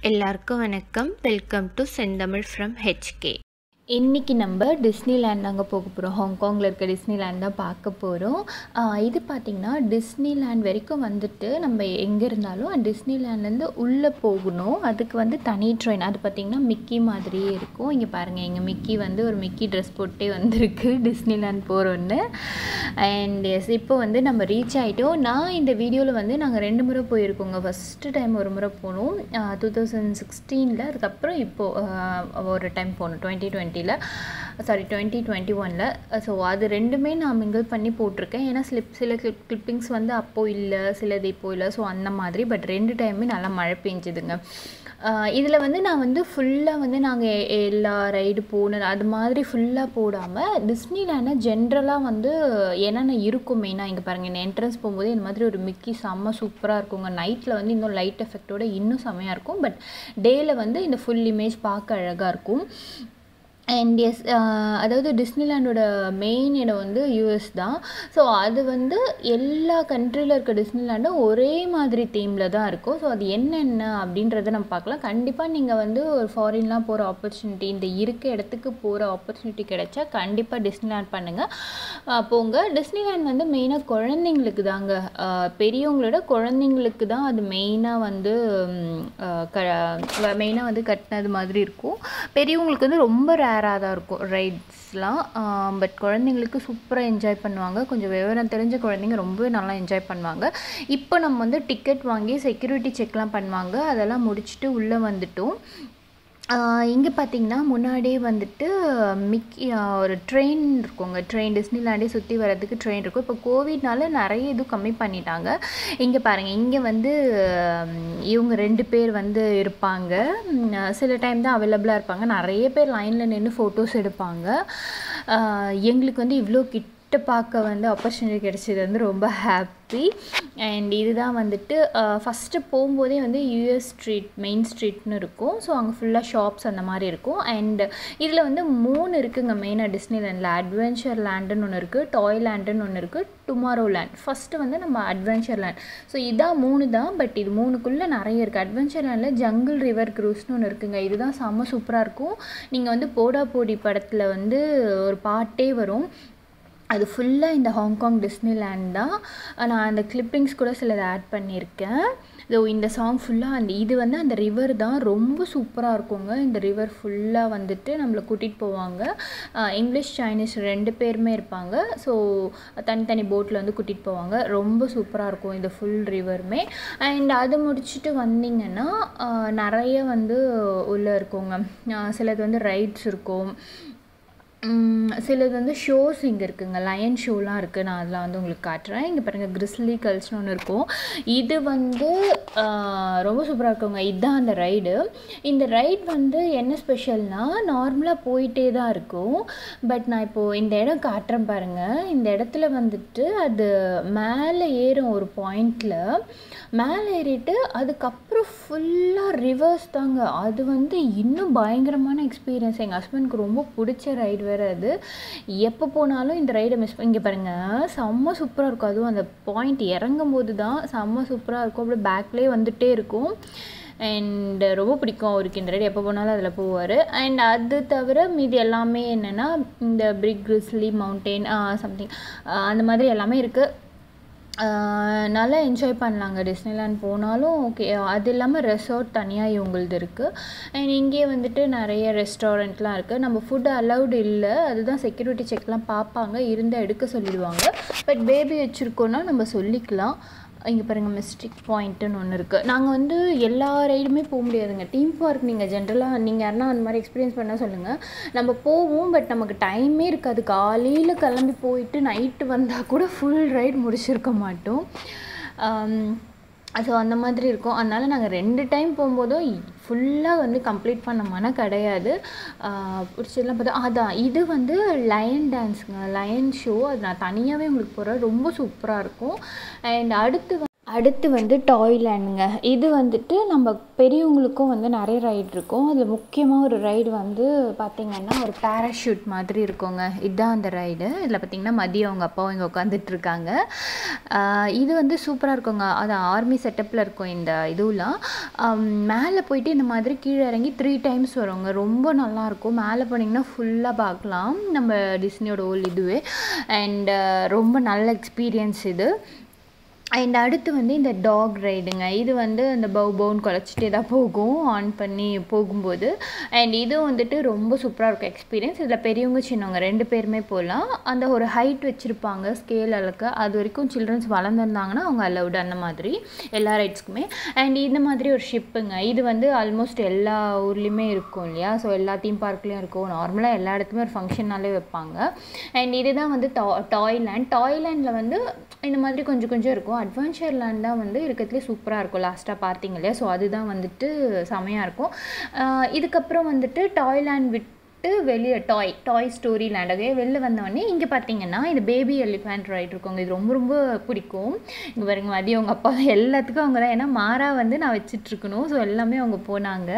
எல்லாருக்கும் வணக்கம் welcome to Senthamizh from HK இன்றைக்கி நம்ம டிஸ்னிலேண்ட் தாங்க போக போகிறோம் ஹாங்காங்கில் இருக்க டிஸ்னிலேண்ட் தான் பார்க்க போகிறோம் இது பார்த்திங்கன்னா டிஸ்னிலேண்ட் வரைக்கும் வந்துட்டு நம்ம எங்கே இருந்தாலும் டிஸ்னிலேண்ட்லேருந்து உள்ளே போகணும் அதுக்கு வந்து தனி ட்ரெயின் அது பார்த்திங்கன்னா மிக்கி மாதிரியே இருக்கும் இங்கே பாருங்கள் எங்கள் மிக்கி வந்து ஒரு மிக்கி ட்ரெஸ் போட்டே வந்திருக்கு டிஸ்னிலேண்ட் போகிறோன்னு அண்ட் எஸ் இப்போ வந்து நம்ம ரீச் ஆகிட்டோம் நான் இந்த வீடியோவில் வந்து நாங்கள் ரெண்டு முறை போயிருக்கோங்க ஃபஸ்ட்டு டைம் ஒரு முறை போனோம் டூ தௌசண்ட் சிக்ஸ்டீனில் அதுக்கப்புறம் இப்போது ஒரு டைம் போனோம் டுவெண்ட்டி டுவெண்ட்டியில் சாரி டுவெண்ட்டி டுவெண்ட்டி ஒனில் ஸோ அது ரெண்டுமே நான் மிங்கிள் பண்ணி போட்டிருக்கேன் ஏன்னா ஸ்லிப் சில கிளிப் கிளிப்பிங்ஸ் வந்து அப்போது இல்லை சிலது இப்போ இல்லை ஸோ அந்த மாதிரி பட் ரெண்டு டைமே நல்லா மழை பெஞ்சுதுங்க இதில் வந்து நான் வந்து ஃபுல்லாக வந்து நாங்கள் எல்லா ரைடு போனது அது மாதிரி ஃபுல்லாக போடாமல் டிஸ்னிலேண்டை ஜென்ரலாக வந்து என்னென்ன இருக்கும் மெயினாக இங்கே பாருங்கள் இந்த என்ட்ரன்ஸ் போகும்போது இந்த மாதிரி ஒரு மிக்கி செம்ம சூப்பராக இருக்குங்க நைட்டில் வந்து இன்னும் லைட் எஃபெக்டோட இன்னும் செம்மையாக இருக்கும் பட் டேயில் வந்து இந்த ஃபுல் இமேஜ் பார்க்க அழகாக இருக்கும் அண்ட் எஸ் அதாவது டிஸ்னிலேண்டோட மெயின் இடம் வந்து யூஎஸ் தான் ஸோ அது வந்து எல்லா கண்ட்ரியில் இருக்க டிஸ்னிலேண்டும் ஒரே மாதிரி தீமில் தான் இருக்கும் ஸோ அது என்னென்ன அப்படின்றத நம்ம பார்க்கலாம் கண்டிப்பாக நீங்கள் வந்து ஒரு ஃபாரின்லாம் போகிற ஆப்பர்ச்சுனிட்டி இந்த இருக்க இடத்துக்கு போகிற ஆப்பர்ச்சுனிட்டி கிடைச்சா கண்டிப்பாக டிஸ்னிலேண்ட் பண்ணுங்கள் போங்க டிஸ்னிலேண்ட் வந்து மெயினாக குழந்தைங்களுக்கு தாங்க பெரியவங்களோட குழந்தைங்களுக்கு தான் அது மெயினாக வந்து க மெயினாக வந்து கட்டினது மாதிரி இருக்கும் பெரியவங்களுக்கு வந்து ரொம்ப ரேராக தான் இருக்கும் ரைட்ஸ்லாம் பட் குழந்தைங்களுக்கு சூப்பராக என்ஜாய் பண்ணுவாங்க கொஞ்சம் விவரம் தெரிஞ்ச குழந்தைங்க ரொம்பவே நல்லா என்ஜாய் பண்ணுவாங்க இப்போ நம்ம வந்து டிக்கெட் வாங்கி செக்யூரிட்டி செக்லாம் பண்ணுவாங்க அதெல்லாம் முடிச்சுட்டு உள்ளே வந்துட்டோம் இங்கே பார்த்தீங்கன்னா முன்னாடியே வந்துட்டு மிக்கி ஒரு ட்ரெயின் இருக்குங்க ட்ரெயின் டிஸ்னிலாண்டே சுற்றி வர்றதுக்கு ட்ரெயின் இருக்கும் இப்போ கோவிட்னால நிறைய இது கம்மி பண்ணிட்டாங்க இங்கே பாருங்கள் இங்கே வந்து இவங்க ரெண்டு பேர் வந்து இருப்பாங்க சில டைம் தான் அவைலபிளாக இருப்பாங்க நிறைய பேர் லைனில் நின்று ஃபோட்டோஸ் எடுப்பாங்க எங்களுக்கு வந்து இவ்வளோ கிட்ட கிட்ட பார்க்க வந்து ஆப்பர்ச்சுனிட்டி கிடச்சது வந்து ரொம்ப ஹாப்பி அண்ட் இதுதான் வந்துட்டு ஃபஸ்ட்டு போகும்போதே வந்து யூஎஸ் ஸ்ட்ரீட் மெயின் ஸ்ட்ரீட்னு இருக்கும் ஸோ அங்கே ஃபுல்லாக ஷாப்ஸ் அந்த மாதிரி இருக்கும் அண்ட் இதில் வந்து மூணு இருக்குங்க மெயினாக டிஸ்னிலேண்டில் அட்வென்ச்சர் லேண்டுன்னு ஒன்று இருக்குது டாய் லேண்டுன்னு ஒன்று இருக்குது டுமாரோ லேண்ட் ஃபஸ்ட்டு வந்து நம்ம அட்வென்ச்சர் லேண்ட் ஸோ இதான் மூணு தான் பட் இது மூணுக்குள்ளே நிறைய இருக்குது அட்வென்ச்சர் லேண்டில் ஜங்கிள் ரிவர் க்ரூஸ்னு ஒன்று இருக்குங்க இதுதான் செம்ம சூப்பராக இருக்கும் நீங்கள் வந்து போடா போடி படத்தில் வந்து ஒரு பாட்டே வரும் அது ஃபுல்லாக இந்த ஹாங்காங் டிஸ்னிலேண்ட் தான் நான் அந்த கிளிப்பிங்ஸ் கூட சிலதை ஆட் பண்ணியிருக்கேன் ஸோ இந்த சாங் ஃபுல்லாக அந்த இது வந்து அந்த ரிவர் தான் ரொம்ப சூப்பராக இருக்குங்க இந்த ரிவர் ஃபுல்லாக வந்துட்டு நம்மளை கூட்டிகிட்டு போவாங்க இங்கிலீஷ் சைனீஸ் ரெண்டு பேருமே இருப்பாங்க ஸோ தனித்தனி போட்டில் வந்து கூட்டிகிட்டு போவாங்க ரொம்ப சூப்பராக இருக்கும் இந்த ஃபுல் ரிவருமே அண்ட் அது முடிச்சுட்டு வந்தீங்கன்னா நிறைய வந்து உள்ளே இருக்குங்க சிலது வந்து ரைட்ஸ் இருக்கும் சிலது வந்து ஷோஸ் இங்கே இருக்குங்க லயன் ஷோலாம் இருக்குது நான் அதெல்லாம் வந்து உங்களுக்கு காட்டுறேன் இங்கே பாருங்கள் கிறிஸ்லி கல்ஸ்னு ஒன்று இருக்கும் இது வந்து ரொம்ப சூப்பராக இருக்குங்க இதுதான் அந்த ரைடு இந்த ரைட் வந்து என்ன ஸ்பெஷல்னால் நார்மலாக போயிட்டே தான் இருக்கும் பட் நான் இப்போது இந்த இடம் காட்டுறேன் பாருங்கள் இந்த இடத்துல வந்துட்டு அது மேலே ஏறும் ஒரு பாயிண்டில் மேலே ஏறிட்டு அதுக்கப்புறம் ஃபுல்லாக ரிவர்ஸ் தாங்க அது வந்து இன்னும் பயங்கரமான எக்ஸ்பீரியன்ஸ் எங்கள் ஹஸ்பண்ட்க்கு ரொம்ப பிடிச்ச ரைடு வேறு அது எப்போ போனாலும் இந்த ரைடை மிஸ் இங்கே பாருங்கள் செம்ம சூப்பராக இருக்கும் அதுவும் அந்த பாயிண்ட் இறங்கும் போது தான் செம்ம சூப்பராக இருக்கும் அப்படியே பேக்லேயே வந்துகிட்டே இருக்கும் அண்ட் ரொம்ப பிடிக்கும் அவருக்கு இந்த ரைடு எப்போ போனாலும் அதில் போவார் அண்ட் அது தவிர மீதி எல்லாமே என்னென்னா இந்த பிரிக் கிறிஸ்லி மவுண்டெயின் சம்திங் அந்த மாதிரி எல்லாமே இருக்குது நல்லா என்ஜாய் பண்ணலாங்க டிஸ்னிலேண்ட் போனாலும் ஓகே அது இல்லாமல் ரெசார்ட் தனியாக இவங்களது இருக்குது அண்ட் இங்கே வந்துட்டு நிறைய ரெஸ்டாரண்ட்லாம் இருக்குது நம்ம ஃபுட் அலவுட் இல்லை அதுதான் செக்யூரிட்டி செக்லாம் பார்ப்பாங்க இருந்தால் எடுக்க சொல்லிடுவாங்க பட் பேபி வச்சுருக்கோன்னா நம்ம சொல்லிக்கலாம் இங்கே பாருங்கள் மிஸ்டிக் பாயிண்ட்டுன்னு ஒன்று இருக்குது நாங்கள் வந்து எல்லா ரைடுமே போக முடியாதுங்க டீம் பார்க் நீங்கள் ஜென்ரலாக நீங்கள் யாருன்னா அந்த மாதிரி எக்ஸ்பீரியன்ஸ் பண்ணால் சொல்லுங்கள் நம்ம போவோம் பட் நமக்கு டைமே இருக்காது காலையில் கிளம்பி போயிட்டு நைட்டு வந்தால் கூட ஃபுல் ரைட் முடிச்சிருக்க மாட்டோம் ஸோ அந்த மாதிரி இருக்கும் அதனால் நாங்கள் ரெண்டு டைம் போகும்போதும் ஃபுல்லாக வந்து கம்ப்ளீட் பண்ண மன கிடையாது பிடிச்சதெல்லாம் பார்த்தா அதான் இது வந்து லயன் டான்ஸுங்க லயன் ஷோ அது நான் தனியாகவே உங்களுக்கு போகிறேன் ரொம்ப சூப்பராக இருக்கும் அண்ட் அடுத்து அடுத்து வந்து டாய்லேண்டுங்க இது வந்துட்டு நம்ம பெரியவங்களுக்கும் வந்து நிறைய ரைடு இருக்கும் அதில் முக்கியமாக ஒரு ரைடு வந்து பார்த்திங்கன்னா ஒரு பேராஷூட் மாதிரி இருக்குங்க இதுதான் அந்த ரைடு இதில் பார்த்திங்கன்னா மதியம் அவங்க அப்பாவும் இங்கே உட்காந்துட்டு இருக்காங்க ஆஹ் இது வந்து சூப்பராக இருக்குங்க அது ஆர்மி செட்டப்பில் இருக்கும் இந்த இதுலாம் மேலே போயிட்டு இந்த மாதிரி கீழே இறங்கி த்ரீ டைம்ஸ் வருங்க ரொம்ப நல்லாயிருக்கும் மேலே போனீங்கன்னா ஃபுல்லாக பார்க்கலாம் நம்ம டிஸ்னியோட ஓல் இதுவே அண்ட் ரொம்ப நல்ல எக்ஸ்பீரியன்ஸ் இது அண்ட் அடுத்து வந்து இந்த டாக் ரைடுங்க இது வந்து அந்த பவு பவுன் குழச்சிட்டே தான் போகும் ஆன் பண்ணி போகும்போது அண்ட் இது வந்துட்டு ரொம்ப சூப்பராக இருக்கும் எக்ஸ்பீரியன்ஸ் இதில் பெரியவங்க சின்னவங்க ரெண்டு பேருமே போகலாம் அந்த ஒரு ஹைட் வச்சுருப்பாங்க ஸ்கேல் அளக்க அது வரைக்கும் சில்ட்ரன்ஸ் வளர்ந்துருந்தாங்கன்னா அவங்க அலவுட் அந்த மாதிரி எல்லா ரைட்ஸ்க்குமே அண்ட் இந்த மாதிரி ஒரு ஷிப்புங்க இது வந்து ஆல்மோஸ்ட் எல்லா ஊர்லேயுமே இருக்கும் இல்லையா ஸோ எல்லா தீம் பார்க்லேயும் இருக்கும் நார்மலாக எல்லா இடத்துலையும் ஒரு ஃபங்க்ஷன்னாலே வைப்பாங்க அண்ட் இதுதான் வந்து டா டாய்லேண்ட் டாய்லேண்டில் வந்து இந்த மாதிரி கொஞ்சம் கொஞ்சம் இருக்கும் அட்வென்ச்சர் லேண்ட் தான் வந்து இருக்கிறதுலே சூப்பராக இருக்கும் லாஸ்ட்டாக பார்த்தீங்க இல்லையா ஸோ அதுதான் வந்துட்டு செமையாக இருக்கும் ஆஹ் இதுக்கப்புறம் வந்துட்டு டாய்லேண்ட் விட்டு வெளியே டாய் டாய் ஸ்டோரி லேண்டாகவே வெளில வந்தவொடனே இங்கே பார்த்தீங்கன்னா இது பேபி எலிஃபேண்ட் ரைட் இருக்குங்க இது ரொம்ப ரொம்ப பிடிக்கும் இங்கே பாருங்க மதியம் அவங்க அப்பா எல்லாத்துக்கும் அவங்க தான் ஏன்னா மாறா வந்து நான் வச்சிட்ருக்கணும் ஸோ எல்லாமே அவங்க போனாங்க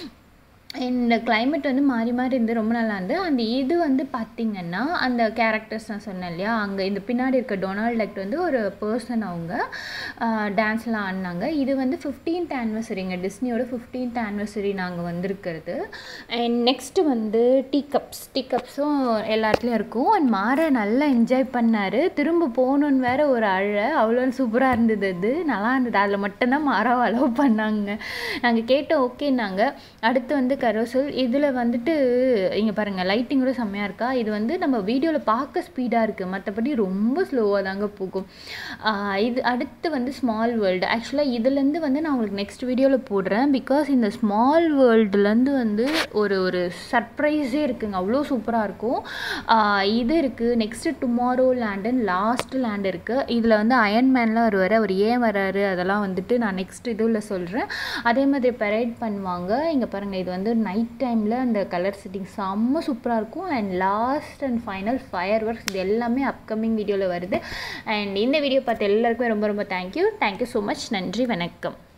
இந்த climate வந்து மாறி மாறி இருந்து ரொம்ப நல்லா இருந்து அந்த இது வந்து பார்த்திங்கன்னா அந்த கேரக்டர்ஸ் நான் சொன்னேன் இல்லையா அங்கே இந்த பின்னாடி இருக்க டொனால்ட் டக் வந்து ஒரு பர்சன் அவங்க டான்ஸ்லாம் ஆடினாங்க இது வந்து ஃபிஃப்டீன்த் ஆனிவர்சரிங்க டிஸ்னியோட ஃபிஃப்டீன்த் ஆனிவர்சரி நாங்கள் வந்திருக்கிறது அண்ட் நெக்ஸ்ட்டு வந்து டீ கப்ஸ் டீ கப்ஸும் எல்லா இடத்துலையும் இருக்கும் அண்ட் மாற நல்லா என்ஜாய் பண்ணார் திரும்ப போகணுன்னு வேற ஒரு அழ அவ்வளோ சூப்பராக இருந்தது அது நல்லா இருந்தது அதில் மட்டும்தான் மாறாவை அலோவ் பண்ணாங்க நாங்கள் கேட்டோம் ஓகேன்னாங்க அடுத்து வந்து கரோசல் இதில் வந்துட்டு இங்கே பாருங்கள் லைட்டிங் கூட செம்மையாக இருக்கா இது வந்து நம்ம வீடியோவில் பார்க்க ஸ்பீடாக இருக்குது மற்றபடி ரொம்ப ஸ்லோவாக தாங்க போகும் ஆஹ் இது அடுத்து வந்து ஸ்மால் வேர்ல்டு ஆக்சுவலாக இதுலேருந்து வந்து நான் உங்களுக்கு நெக்ஸ்ட் வீடியோவில் போடுறேன் பிகாஸ் இந்த ஸ்மால் வேர்ல்டுலேருந்து வந்து ஒரு ஒரு சர்ப்ரைஸே இருக்குங்க அவ்வளோ சூப்பராக இருக்கும் ஆஹ் இது இருக்குது நெக்ஸ்ட்டு டுமாரோ லேண்டுன்னு லாஸ்ட் லேண்ட் இருக்குது இதில் வந்து அயன்மேன்லாம் வருவார் அவர் ஏன் வராரு அதெல்லாம் வந்துட்டு நான் நெக்ஸ்ட் இதுவில் சொல்கிறேன் அதே மாதிரி பெரேட் பண்ணுவாங்க இங்கே பாருங்கள் இது வந்து நைட் டைமில் அந்த கலர் செட்டிங் செம்ம சூப்பராக இருக்கும் and last and final fireworks இது எல்லாமே அப்கமிங் வீடியோவில் வருது அண்ட் இந்த வீடியோ பார்த்த எல்லாருக்குமே ரொம்ப ரொம்ப தேங்க்யூ தேங்க்யூ ஸோ மச் நன்றி வணக்கம்